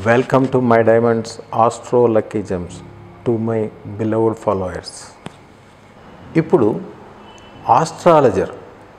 Welcome to my diamonds Astro Lucky Gems to my beloved followers. ఇప్పుడు astrologer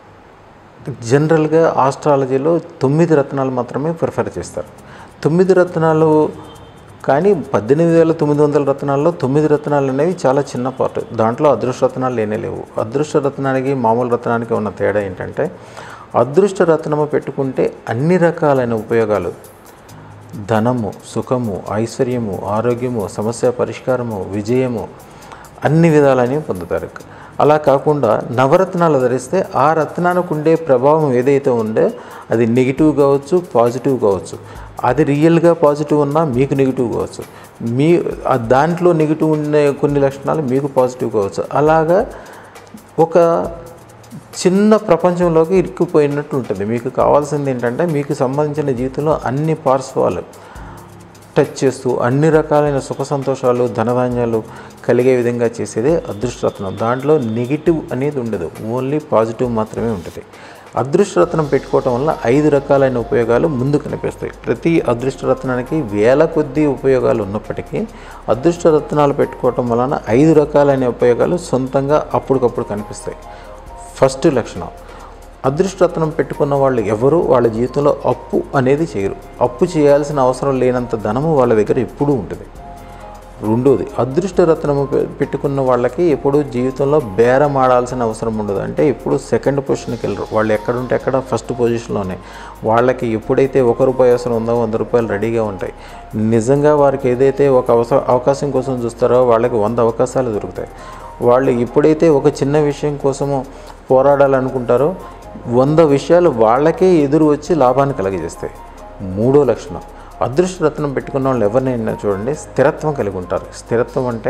జనరల్గా ఆస్ట్రాలజీలో తొమ్మిది రత్నాలు మాత్రమే ప్రిఫర్ చేస్తారు తొమ్మిది రత్నాలు కానీ పద్దెనిమిది వేల తొమ్మిది వందల రత్నాల్లో తొమ్మిది రత్నాలు అనేవి చాలా చిన్న పార్ట్ దాంట్లో అదృష్ట రత్నాలు లేనే లేవు అదృష్ట రత్నానికి మామూలు రత్నానికి ఉన్న తేడా ఏంటంటే అదృష్ట రత్నము పెట్టుకుంటే అన్ని రకాలైన ఉపయోగాలు ధనము సుఖము ఐశ్వర్యము ఆరోగ్యము సమస్య పరిష్కారము విజయము అన్ని విధాలని పొందుతారు అలా కాకుండా నవరత్నాలు ధరిస్తే ఆ రత్నానికి ఉండే ప్రభావం ఏదైతే ఉందో అది నెగిటివ్ కావచ్చు పాజిటివ్ కావచ్చు అది రియల్గా పాజిటివ్ ఉన్నా మీకు నెగిటివ్ కావచ్చు మీ ఆ దాంట్లో నెగిటివ్ ఉండే కొన్ని లక్షణాలు మీకు పాజిటివ్ కావచ్చు అలాగా ఒక చిన్న ప్రపంచంలోకి ఇరుక్కుపోయినట్టు ఉంటుంది మీకు కావాల్సింది ఏంటంటే మీకు సంబంధించిన జీవితంలో అన్ని పార్శ్వాలు టచ్ చేస్తూ అన్ని రకాలైన సుఖ సంతోషాలు ధనధాన్యాలు కలిగే విధంగా చేసేదే అదృష్టరత్నం దాంట్లో నెగిటివ్ అనేది ఉండదు ఓన్లీ పాజిటివ్ మాత్రమే ఉంటుంది అదృష్టరత్నం పెట్టుకోవటం వల్ల ఐదు రకాలైన ఉపయోగాలు ముందు కనిపిస్తాయి ప్రతి అదృష్టరత్నానికి వేల కొద్ది ఉపయోగాలు ఉన్నప్పటికీ అదృష్టరత్నాలు పెట్టుకోవటం వలన ఐదు రకాలైన ఉపయోగాలు సొంతంగా అప్పటికప్పుడు కనిపిస్తాయి ఫస్ట్ లక్షణం అదృష్టరత్నం పెట్టుకున్న వాళ్ళు ఎవరు వాళ్ళ జీవితంలో అప్పు అనేది చేయరు అప్పు చేయాల్సిన అవసరం లేనంత ధనము వాళ్ళ దగ్గర ఎప్పుడూ ఉంటుంది రెండోది అదృష్ట రత్నము పె- పెట్టుకున్న వాళ్ళకి ఎప్పుడు జీవితంలో బేరం ఆడాల్సిన అవసరం ఉండదు అంటే ఎప్పుడు సెకండ్ పొజిషన్కి వెళ్ళరు వాళ్ళు ఎక్కడుంటే ఎక్కడ ఫస్ట్ పొజిషన్లోనే వాళ్ళకి ఎప్పుడైతే ఒక రూపాయి అవసరం ఉందో వంద రూపాయలు రెడీగా ఉంటాయి నిజంగా వారికి ఏదైతే ఒక అవసరం అవకాశం కోసం చూస్తారో వాళ్ళకి వంద అవకాశాలు దొరుకుతాయి వాళ్ళు ఎప్పుడైతే ఒక చిన్న విషయం కోసము పోరాడాలనుకుంటారో వంద విషయాలు వాళ్ళకే ఎదురు వచ్చి లాభాన్ని కలగజేస్తాయి మూడో లక్షణం అదృష్ట రత్నం పెట్టుకున్న వాళ్ళు ఎవరినైనా చూడండి స్థిరత్వం కలిగి ఉంటారు స్థిరత్వం అంటే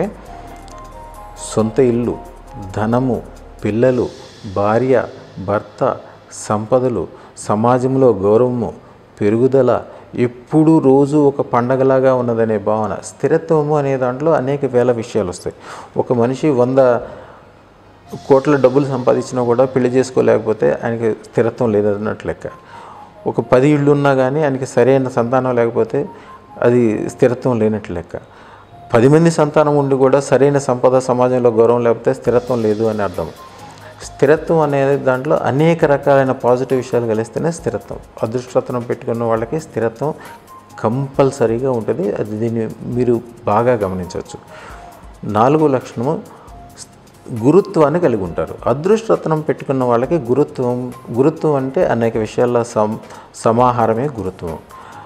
సొంత ఇల్లు ధనము పిల్లలు భార్య భర్త సంపదలు సమాజంలో గౌరవము పెరుగుదల ఎప్పుడు రోజు ఒక పండగలాగా ఉన్నదనే భావన స్థిరత్వము అనే దాంట్లో అనేక వేల విషయాలు వస్తాయి ఒక మనిషి వంద కోట్ల డబ్బులు సంపాదించినా కూడా పెళ్లి చేసుకోలేకపోతే ఆయనకి స్థిరత్వం లేదన్నట్లు లెక్క ఒక పది ఇళ్ళు ఉన్నా కానీ ఆయనకి సరైన సంతానం లేకపోతే అది స్థిరత్వం లేనట్లు లెక్క పది మంది సంతానం ఉండి కూడా సరైన సంపద సమాజంలో గౌరవం లేకపోతే స్థిరత్వం లేదు అని అర్థం స్థిరత్వం అనేది దాంట్లో అనేక రకాలైన పాజిటివ్ విషయాలు కలిస్తేనే స్థిరత్వం అదృష్టరత్నం పెట్టుకున్న వాళ్ళకి స్థిరత్వం కంపల్సరీగా ఉంటుంది అది దీన్ని మీరు బాగా గమనించవచ్చు నాలుగో లక్షణము గురుత్వాన్ని కలిగి ఉంటారు అదృష్టరత్నం పెట్టుకున్న వాళ్ళకి గురుత్వం గురుత్వం అంటే అనేక విషయాల సమ సమాహారమే గురుత్వం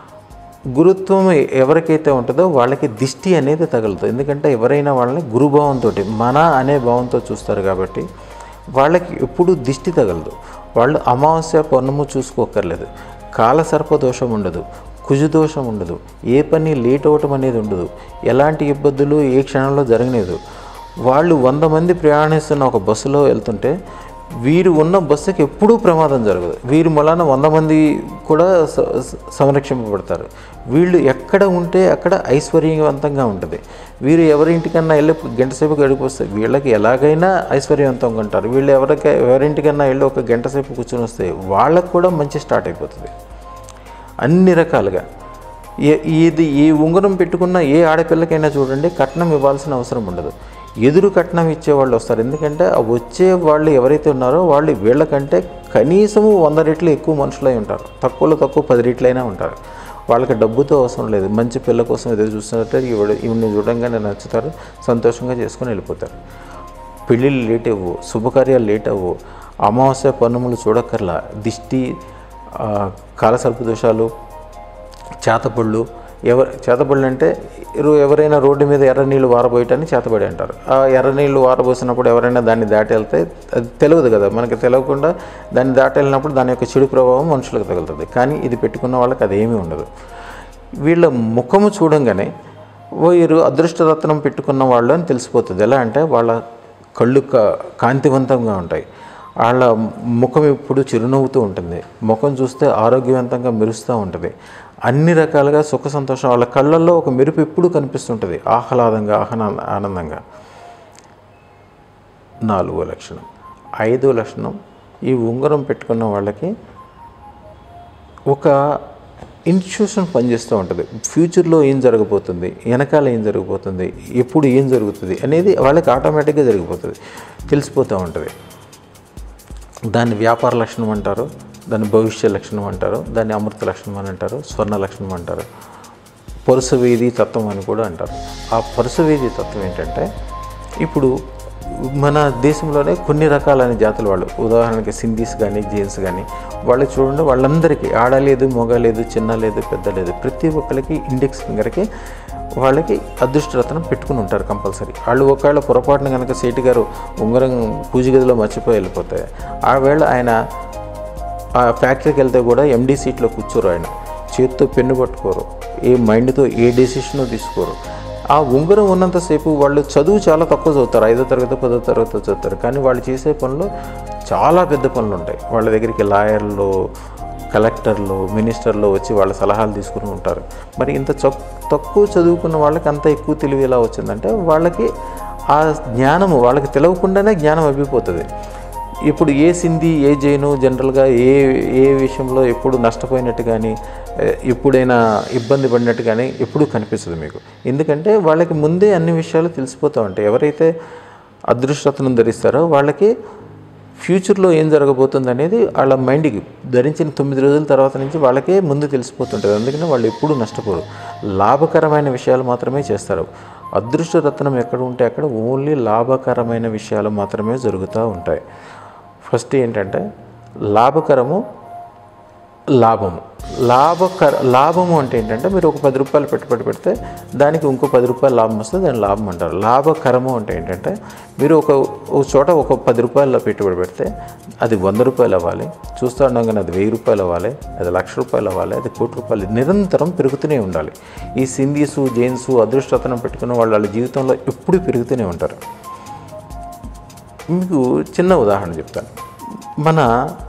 గురుత్వం ఎవరికైతే ఉంటుందో వాళ్ళకి దిష్టి అనేది తగులుతుంది ఎందుకంటే ఎవరైనా వాళ్ళని గురుభావంతో మన అనే భావంతో చూస్తారు కాబట్టి వాళ్ళకి ఎప్పుడు దిష్టి తగలదు వాళ్ళు అమావాస్య పౌర్ణము చూసుకోకర్లేదు కాలసర్ప దోషం ఉండదు కుజు దోషం ఉండదు ఏ పని లేట్ అవ్వటం అనేది ఉండదు ఎలాంటి ఇబ్బందులు ఏ క్షణంలో జరగలేదు వాళ్ళు వంద మంది ప్రయాణిస్తున్న ఒక బస్సులో వెళ్తుంటే వీరు ఉన్న బస్సుకి ఎప్పుడూ ప్రమాదం జరగదు వీరి మూలాన వంద మంది కూడా స- స- సంరక్షింపబడతారు వీళ్ళు ఎక్కడ ఉంటే అక్కడ ఐశ్వర్యవంతంగా ఉంటుంది వీరు ఎవరింటికన్నా వెళ్ళి గంట సేపు గడిపొస్తే వీళ్ళకి ఎలాగైనా ఐశ్వర్యవంతంగా ఉంటారు వీళ్ళు ఎవరికి ఎవరింటికన్నా వెళ్ళి ఒక గంట సేపు కూర్చొని వస్తే వాళ్ళకు కూడా మంచి స్టార్ట్ అయిపోతుంది అన్ని రకాలుగా ఏ ఇది ఏ ఉంగరం పెట్టుకున్న ఏ ఆడపిల్లకైనా చూడండి కట్నం ఇవ్వాల్సిన అవసరం ఉండదు ఎదురు కట్నం ఇచ్చేవాళ్ళు వస్తారు ఎందుకంటే ఆ వచ్చే వాళ్ళు ఎవరైతే ఉన్నారో వాళ్ళు వీళ్ళకంటే కనీసము వంద రెట్లు ఎక్కువ మనుషులై ఉంటారు తక్కువలో తక్కువ పది రెట్లైనా ఉంటారు వాళ్ళకి డబ్బుతో అవసరం లేదు మంచి పిల్ల కోసం ఎదురు చూస్తున్నట్టు ఈవిడ ఈవిని చూడంగానే నచ్చుతారు సంతోషంగా చేసుకొని వెళ్ళిపోతారు పెళ్ళిళ్ళు లేట్ అవ్వు శుభకార్యాలు లేట్ అవ్వు అమావాస్య పన్నుములు చూడక్కర్లా దిష్టి ఆ, కాలసర్ప దోషాలు చేతపళ్ళు ఎవరు చేతపళ్ళు అంటే ఇరు- ఎవరైనా రోడ్డు మీద ఎర్ర నీళ్ళు వారబోయటాన్ని చేతబడి అంటారు ఆ ఎర్ర నీళ్ళు వారబోసినప్పుడు ఎవరైనా దాన్ని దాటి వెళ్తే అది తెలియదు కదా మనకి తెలియకుండా దాన్ని దాటి వెళ్ళినప్పుడు దాని యొక్క చెడు ప్రభావం మనుషులకు తగులుతుంది కానీ ఇది పెట్టుకున్న వాళ్ళకి అది ఏమీ ఉండదు వీళ్ళ ముఖము చూడంగానే వీరు అదృష్టరత్నం పెట్టుకున్న వాళ్ళు అని తెలిసిపోతుంది ఎలా అంటే వాళ్ళ కళ్ళు కా- కాంతివంతంగా ఉంటాయి వాళ్ళ ముఖం ఎప్పుడు చిరునవ్వుతూ ఉంటుంది ముఖం చూస్తే ఆరోగ్యవంతంగా మెరుస్తూ ఉంటుంది అన్ని రకాలుగా సుఖ సంతోషం వాళ్ళ కళ్ళల్లో ఒక మెరుపు ఎప్పుడు కనిపిస్తుంటుంది ఆహ్లాదంగా ఆహ్లా ఆనందంగా నాలుగో లక్షణం ఐదో లక్షణం ఈ ఉంగరం పెట్టుకున్న వాళ్ళకి ఒక ఇన్స్టిట్యూషన్ పనిచేస్తూ ఉంటుంది ఫ్యూచర్లో ఏం జరగబోతుంది వెనకాల ఏం జరగబోతుంది ఎప్పుడు ఏం జరుగుతుంది అనేది వాళ్ళకి ఆటోమేటిక్గా జరిగిపోతుంది తెలిసిపోతూ ఉంటుంది దాన్ని వ్యాపార లక్షణం అంటారు దాన్ని భవిష్య లక్షణం అంటారు దాన్ని అమృత లక్షణం అని అంటారు స్వర్ణ లక్షణం అంటారు పరుసవేది తత్వం అని కూడా అంటారు ఆ పరుసవేది తత్వం ఏంటంటే ఇప్పుడు మన దేశంలోనే కొన్ని రకాలైన జాతుల వాళ్ళు ఉదాహరణకి సింధీస్ కానీ జైన్స్ కానీ వాళ్ళు చూడండి వాళ్ళందరికీ ఆడ లేదు మొగ లేదు చిన్న లేదు పెద్ద లేదు ప్రతి ఒక్కరికి ఇండెక్స్ ఫింగర్కి వాళ్ళకి అదృష్టరత్నం పెట్టుకుని ఉంటారు కంపల్సరీ వాళ్ళు ఒకవేళ పొరపాటున కనుక సేటి గారు ఉంగరం పూజ గదిలో మర్చిపోయి వెళ్ళిపోతే ఆ వేళ ఆయన ఆ ఫ్యాక్టరీకి వెళ్తే కూడా ఎండీ సీట్లో కూర్చోరు ఆయన చేతితో పెన్ను పట్టుకోరు ఏ మైండ్తో ఏ డెసిషన్ తీసుకోరు ఆ ఉంగరం ఉన్నంతసేపు వాళ్ళు చదువు చాలా తక్కువ చదువుతారు ఐదో తరగతి పదో తరగతి చదువుతారు కానీ వాళ్ళు చేసే పనులు చాలా పెద్ద పనులు ఉంటాయి వాళ్ళ దగ్గరికి లాయర్లు కలెక్టర్లు మినిస్టర్లు వచ్చి వాళ్ళ సలహాలు తీసుకుని ఉంటారు మరి ఇంత చక్- తక్కువ చదువుకున్న వాళ్ళకి అంత ఎక్కువ తెలివి ఎలా వచ్చిందంటే వాళ్ళకి ఆ జ్ఞానము వాళ్ళకి తెలియకుండానే జ్ఞానం అబ్బిపోతుంది ఇప్పుడు ఏ సింధీ ఏ జైను జనరల్గా ఏ ఏ విషయంలో ఎప్పుడు నష్టపోయినట్టు కానీ ఏ, ఎప్పుడైనా ఇబ్బంది పడినట్టు కానీ ఎప్పుడూ కనిపిస్తుంది మీకు ఎందుకంటే వాళ్ళకి ముందే అన్ని విషయాలు తెలిసిపోతూ ఉంటాయి ఎవరైతే అదృష్టతను ధరిస్తారో వాళ్ళకి ఫ్యూచర్లో ఏం జరగబోతుంది అనేది వాళ్ళ మైండ్కి ధరించిన తొమ్మిది రోజుల తర్వాత నుంచి వాళ్ళకే ముందు తెలిసిపోతుంటుంది అందుకని వాళ్ళు ఎప్పుడూ నష్టపోరు లాభకరమైన విషయాలు మాత్రమే చేస్తారు అదృష్ట రత్నం ఎక్కడ ఉంటే అక్కడ ఓన్లీ లాభకరమైన విషయాలు మాత్రమే జరుగుతూ ఉంటాయి ఫస్ట్ ఏంటంటే లాభకరము లాభము లాభకర లాభము అంటే ఏంటంటే మీరు ఒక పది రూపాయలు పెట్టుబడి పెడితే దానికి ఇంకో పది రూపాయలు లాభం వస్తే దాన్ని లాభం అంటారు లాభకరము అంటే ఏంటంటే మీరు ఒక ఒక చోట ఒక పది రూపాయల పెట్టుబడి పెడితే అది వంద రూపాయలు అవ్వాలి చూస్తూ ఉండగానే అది వెయ్యి రూపాయలు అవ్వాలి అది లక్ష రూపాయలు అవ్వాలి అది కోటి రూపాయలు నిరంతరం పెరుగుతూనే ఉండాలి ఈ సింధీసు జైన్సు అదృష్టతనం పెట్టుకున్న వాళ్ళు వాళ్ళ జీవితంలో ఎప్పుడూ పెరుగుతూనే ఉంటారు మీకు చిన్న ఉదాహరణ చెప్తాను మన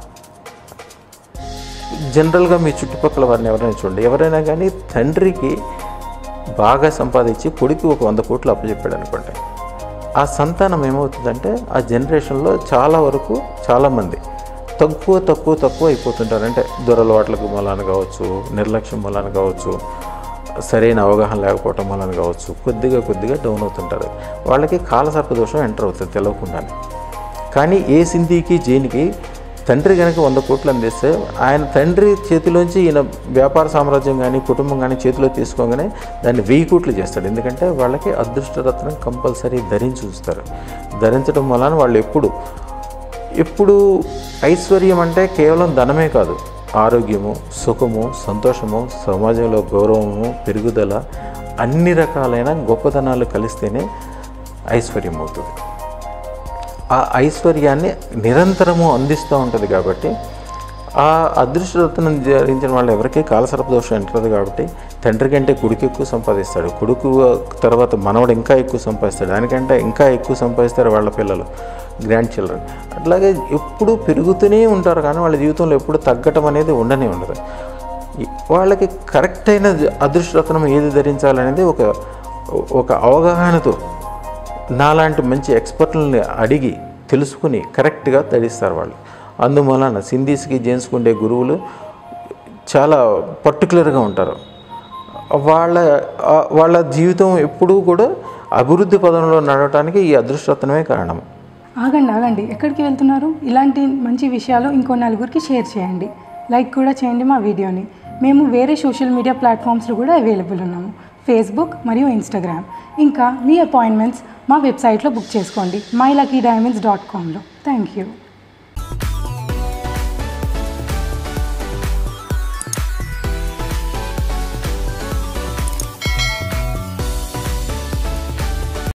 జనరల్గా మీ చుట్టుపక్కల వారిని ఎవరైనా చూడండి ఎవరైనా కానీ తండ్రికి బాగా సంపాదించి కొడుకు ఒక వంద కోట్లు అప్పచెప్పాడు అనుకోండి ఆ సంతానం ఏమవుతుందంటే ఆ జనరేషన్లో చాలా వరకు చాలామంది తక్కువ తక్కువ తక్కువ అయిపోతుంటారు అంటే దొరలవాట్లకు మూలాన కావచ్చు నిర్లక్ష్యం మూలాన కావచ్చు సరైన అవగాహన లేకపోవటం వలన కావచ్చు కొద్దిగా కొద్దిగా డౌన్ అవుతుంటారు వాళ్ళకి కాలసర్ప దోషం ఎంటర్ అవుతుంది తెలియకుండానే కానీ ఏ సింధీకి జైన్కి తండ్రి కనుక వంద కోట్లు అందిస్తే ఆయన తండ్రి చేతిలోంచి ఈయన వ్యాపార సామ్రాజ్యం కానీ కుటుంబం కానీ చేతిలో తీసుకోగానే దాన్ని వెయ్యి కోట్లు చేస్తాడు ఎందుకంటే వాళ్ళకి అదృష్టరత్నం కంపల్సరీ ధరించి ఉంచుతారు ధరించడం వలన వాళ్ళు ఎప్పుడు ఎప్పుడు ఐశ్వర్యం అంటే కేవలం ధనమే కాదు ఆరోగ్యము సుఖము సంతోషము సమాజంలో గౌరవము పెరుగుదల అన్ని రకాలైన గొప్పతనాలు కలిస్తేనే ఐశ్వర్యం అవుతుంది ఆ ఐశ్వర్యాన్ని నిరంతరము అందిస్తూ ఉంటుంది కాబట్టి ఆ అదృష్టరత్నం ధరించిన వాళ్ళు ఎవరికీ కాలసర్ప దోషం ఎంటది కాబట్టి తండ్రి కంటే కొడుకు ఎక్కువ సంపాదిస్తాడు కొడుకు తర్వాత మనవడు ఇంకా ఎక్కువ సంపాదిస్తాడు దానికంటే ఇంకా ఎక్కువ సంపాదిస్తారు వాళ్ళ పిల్లలు గ్రాండ్ చిల్డ్రన్ అట్లాగే ఎప్పుడూ పెరుగుతూనే ఉంటారు కానీ వాళ్ళ జీవితంలో ఎప్పుడు తగ్గటం అనేది ఉండనే ఉండదు ఈ- వాళ్ళకి కరెక్ట్ అయిన అదృష్టరత్నం ఏది ధరించాలనేది ఒక ఒక అవగాహనతో నాలాంటి మంచి ఎక్స్పర్ట్లని అడిగి తెలుసుకుని కరెక్ట్గా ధరిస్తారు వాళ్ళు అందువలన సింధీస్కి జెంట్స్కి ఉండే గురువులు చాలా పర్టికులర్గా ఉంటారు వాళ్ళ ఆ, వాళ్ళ జీవితం ఎప్పుడూ కూడా అభివృద్ధి పదంలో నడవటానికి ఈ అదృష్టరత్నమే కారణం ఆగండి ఆగండి ఎక్కడికి వెళ్తున్నారు ఇలాంటి మంచి విషయాలు ఇంకో నలుగురికి షేర్ చేయండి లైక్ కూడా చేయండి మా వీడియోని మేము వేరే సోషల్ మీడియా ప్లాట్ఫామ్స్లో కూడా అవైలబుల్ ఉన్నాము ఫేస్బుక్ మరియు ఇన్స్టాగ్రామ్ ఇంకా మీ అపాయింట్మెంట్స్ మా వెబ్సైట్లో బుక్ చేసుకోండి మై లక్కీ డైమండ్స్ డాట్ కామ్లో థ్యాంక్ యూ